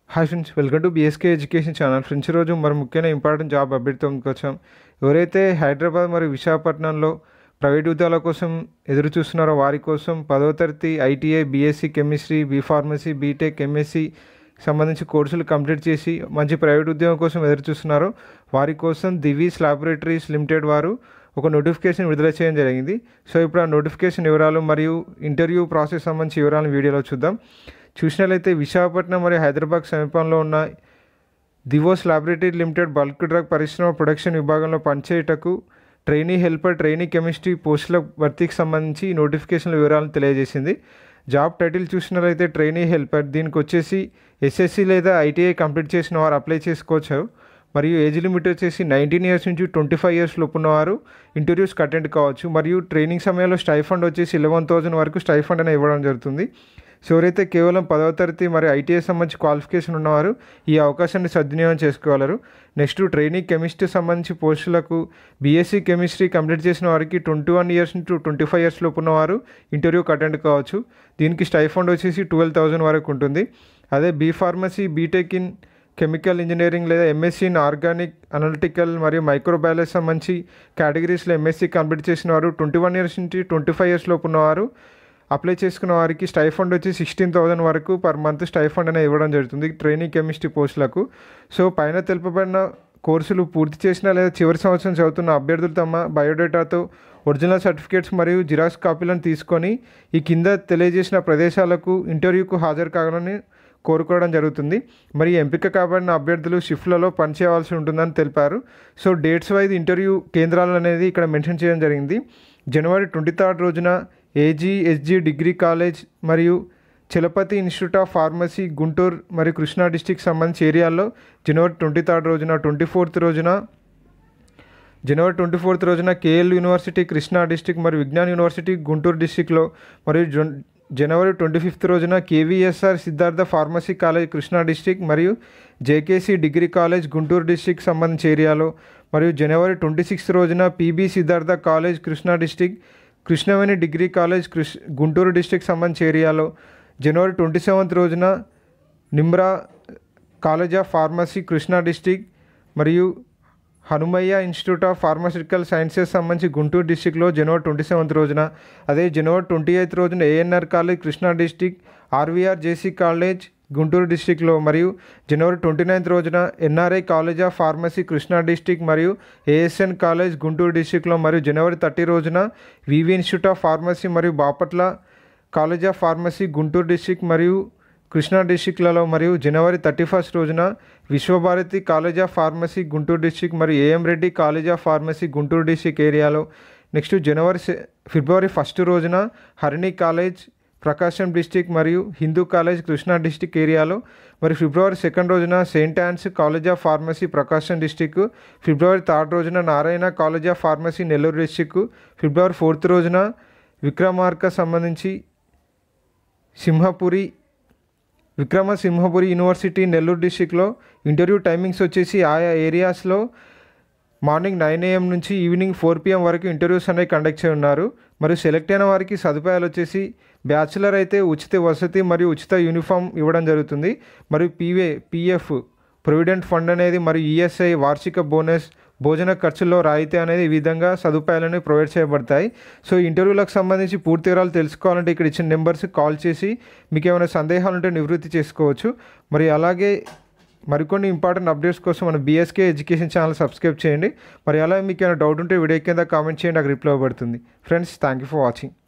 hi friends welcome to BSK education channel friends ఈరోజు మరి ముఖ్యమైన ఇంపార్టెంట్ జాబ్ అప్డేట్తో ముందుకు వచ్చాం ఎవరైతే హైదరాబాద్ మరియు విశాఖపట్నంలో ప్రైవేట్ ఉద్యోగాల కోసం ఎదురు చూస్తున్నారో వారి కోసం పదవ తరగతి ITI BSc chemistry B pharmacy BTech MSc సంబంధించి కోర్సులు కంప్లీట్ చేసి మంచి ప్రైవేట్ ఉద్యోగం కోసం ఎదురు చూస్తున్నారో వారి కోసం దివీస్ ల్యాబొరేటరీస్ లిమిటెడ్ వారు ఒక నోటిఫికేషన్ విడుదల చేయడం జరిగింది సో ఇప్పుడు ఆ నోటిఫికేషన్ వివరాలు మరియు ఇంటర్వ్యూ ప్రాసెస్ సంబంధించి వివరాలను వీడియోలో చూద్దాం చూసినట్లయితే విశాఖపట్నం మరియు హైదరాబాద్ సమీపంలో ఉన్న Divis laboratory limited bulk drug పరిశ్రమ ప్రొడక్షన్ విభాగంలో పనిచేయటకు ట్రైనీ హెల్పర్ ట్రైనీ కెమిస్ట్రీ పోస్టుల భర్తీకి సంబంధించి ఈ నోటిఫికేషన్ వివరాలను తెలియజేసింది జాబ్ టైటిల్ చూసినట్లయితే ట్రైనీ హెల్పర్ దీనికి వచ్చేసి ఎస్ఎస్సి లేదా ఐటీఐ కంప్లీట్ చేసిన వారు అప్లై చేసుకోవచ్చు మరియు ఏజ్ లిమిట్ వచ్చేసి నైన్టీన్ ఇయర్స్ నుంచి ట్వంటీ ఫైవ్ ఇయర్స్ లోపు ఉన్నవారు ఇంటర్వ్యూస్కి అటెండ్ కావచ్చు మరియు ట్రైనింగ్ సమయంలో స్టైఫండ్ వచ్చేసి ఎలెవెన్ థౌసండ్ వరకు స్టైఫండ్ అనేది ఇవ్వడం జరుగుతుంది సో ఎవరైతే కేవలం పదవ తరగతి మరియు ఐటీఐ సంబంధించి క్వాలిఫికేషన్ ఉన్నవారు ఈ అవకాశాన్ని సద్వినియోగం చేసుకోగలరు నెక్స్ట్ ట్రైనింగ్ కెమిస్ట్రీ సంబంధించి పోస్టులకు బీఎస్సీ కెమిస్ట్రీ కంప్లీట్ చేసిన వారికి ట్వంటీ వన్ ఇయర్స్ నుంచి ట్వంటీ ఫైవ్ ఇయర్స్ లోపు ఉన్నవారు ఇంటర్వ్యూకి అటెండ్ కావచ్చు దీనికి స్టైఫండ్ వచ్చేసి ట్వెల్వ్ థౌసండ్ వరకు ఉంటుంది అదే B pharmacy BTech in chemical engineering లేదా ఎంఎస్సీ ఇన్ ఆర్గానిక్ అనలిటికల్ మరియు మైక్రోబయాలజీ సంబంధించి కేటగిరీస్లో ఎంఎస్సీ కంప్లీట్ చేసిన వారు ట్వంటీ వన్ ఇయర్స్ నుంచి ట్వంటీ ఫైవ్ ఇయర్స్ లోపు ఉన్నవారు అప్లై చేసుకున్న వారికి స్టైఫండ్ వచ్చి సిక్స్టీన్ థౌసండ్ వరకు పర్ మంత్ స్టైఫండ్ అనేది ఇవ్వడం జరుగుతుంది ట్రైనింగ్ కెమిస్ట్రీ పోస్టులకు సో పైన తెలుపబడిన కోర్సులు పూర్తి చేసిన లేదా చివరి సంవత్సరం చదువుతున్న అభ్యర్థులు తమ బయోడేటాతో ఒరిజినల్ సర్టిఫికేట్స్ మరియు జిరాక్స్ కాపీలను తీసుకొని ఈ కింద తెలియజేసిన ప్రదేశాలకు ఇంటర్వ్యూకు హాజరు కావాలని కోరుకోవడం జరుగుతుంది మరి ఎంపిక కాబడిన అభ్యర్థులు షిఫ్ట్లలో పనిచేయవలసి ఉంటుందని తెలిపారు సో డేట్స్ వైజ్ ఇంటర్వ్యూ కేంద్రాలు అనేది ఇక్కడ మెన్షన్ చేయడం జరిగింది జనవరి ట్వంటీ థర్డ్ రోజున ఏజీ ఎస్జీ డిగ్రీ కాలేజ్ మరియు Chalapathi institute of pharmacy Guntur మరియు కృష్ణా డిస్టిక్ సంబంధించి ఏరియాల్లో జనవరి ట్వంటీ థర్డ్ రోజున ట్వంటీ ఫోర్త్ రోజున జనవరి ట్వంటీ ఫోర్త్ రోజున కేఎల్ యూనివర్సిటీ కృష్ణా డిస్టిక్ మరియు విజ్ఞాన్ యూనివర్సిటీ గుంటూరు డిస్టిక్లో మరియు జొన్ జనవరి ట్వంటీ ఫిఫ్త్ రోజున KVSR Siddhartha pharmacy college Krishna district మరియు JKC degree college Guntur district సంబంధించి ఏరియాలో మరియు జనవరి ట్వంటీ సిక్స్త్ రోజున PB Siddhartha college Krishna district Krishnaveni degree college కృష్ గుంటూరు డిస్టిక్ సంబంధించి ఏరియాలో జనవరి ట్వంటీ సెవెంత్ రోజున Nimra college of pharmacy Krishna district మరియు Hanumaiah institute of pharmaceutical sciences సంబంధించి గుంటూరు డిస్టిక్లో జనవరి ట్వంటీ సెవెంత్ రోజున అదే జనవరి ట్వంటీ ఎయిత్ రోజున ANR college Krishna district RVR JC college Guntur డిస్టిక్లో మరియు జనవరి ట్వంటీ నైన్త్ రోజున NRI college of pharmacy Krishna district మరియు ఏఎస్ఎన్ కాలేజ్ గుంటూరు డిస్టిక్లో మరియు జనవరి థర్టీ రోజున వివి ఇన్స్టిట్యూట్ ఆఫ్ ఫార్మసీ మరియు Bapatla college of pharmacy Guntur district మరియు కృష్ణా డిస్టిక్లలో మరియు జనవరి థర్టీ ఫస్ట్ రోజున Vishwabharati college of pharmacy Guntur district మరియు AM Reddy college of pharmacy Guntur district ఏరియాలో నెక్స్ట్ జనవరి ఫిబ్రవరి ఫస్ట్ రోజున హరిణి కాలేజ్ ప్రకాశం డిస్టిక్ మరియు హిందూ కాలేజ్ కృష్ణా డిస్టిక్ ఏరియాలో మరి ఫిబ్రవరి సెకండ్ రోజున Saint Ann's college of pharmacy Prakasam district ఫిబ్రవరి థర్డ్ రోజున Narayana college of pharmacy Nellore district ఫిబ్రవరి ఫోర్త్ రోజున విక్రమార్క సంబంధించి సింహపురి విక్రమసింహపురి యూనివర్సిటీ నెల్లూరు డిస్టిక్లో ఇంటర్వ్యూ టైమింగ్స్ వచ్చేసి ఆయా ఏరియాస్లో మార్నింగ్ నైన్ ఏఎం నుంచి ఈవినింగ్ ఫోర్ పిఎం వరకు ఇంటర్వ్యూస్ అనేవి కండక్ట్ చేయ ఉన్నారు మరియు సెలెక్ట్ అయిన వారికి సదుపాయాలు వచ్చేసి బ్యాచిలర్ అయితే ఉచిత వసతి మరియు ఉచిత యూనిఫామ్ ఇవ్వడం జరుగుతుంది మరియు పీవే పీఎఫ్ ప్రొవిడెంట్ ఫండ్ అనేది మరియు ఈఎస్ఐ వార్షిక బోనస్ భోజన ఖర్చుల్లో రాయితీ అనేది ఈ విధంగా సదుపాయాలను ప్రొవైడ్ చేయబడతాయి సో ఇంటర్వ్యూలకు సంబంధించి పూర్తి వివరాలు తెలుసుకోవాలంటే ఇక్కడ ఇచ్చిన నెంబర్స్కి కాల్ చేసి మీకు ఏమైనా సందేహాలు ఉంటే నివృత్తి చేసుకోవచ్చు మరి అలాగే మరికొన్ని ఇంపార్టెంట్ అప్డేట్స్ కోసం మన బీఎస్కే ఎడ్యుకేషన్ ఛానల్ సబ్స్క్రైబ్ చేయండి మరి అలాగే మీకు ఏమైనా డౌట్ ఉంటే వీడియో కింద కామెంట్ చేయండి నాకు రిప్లై ఇవ్వబడుతుంది friends thank you for watching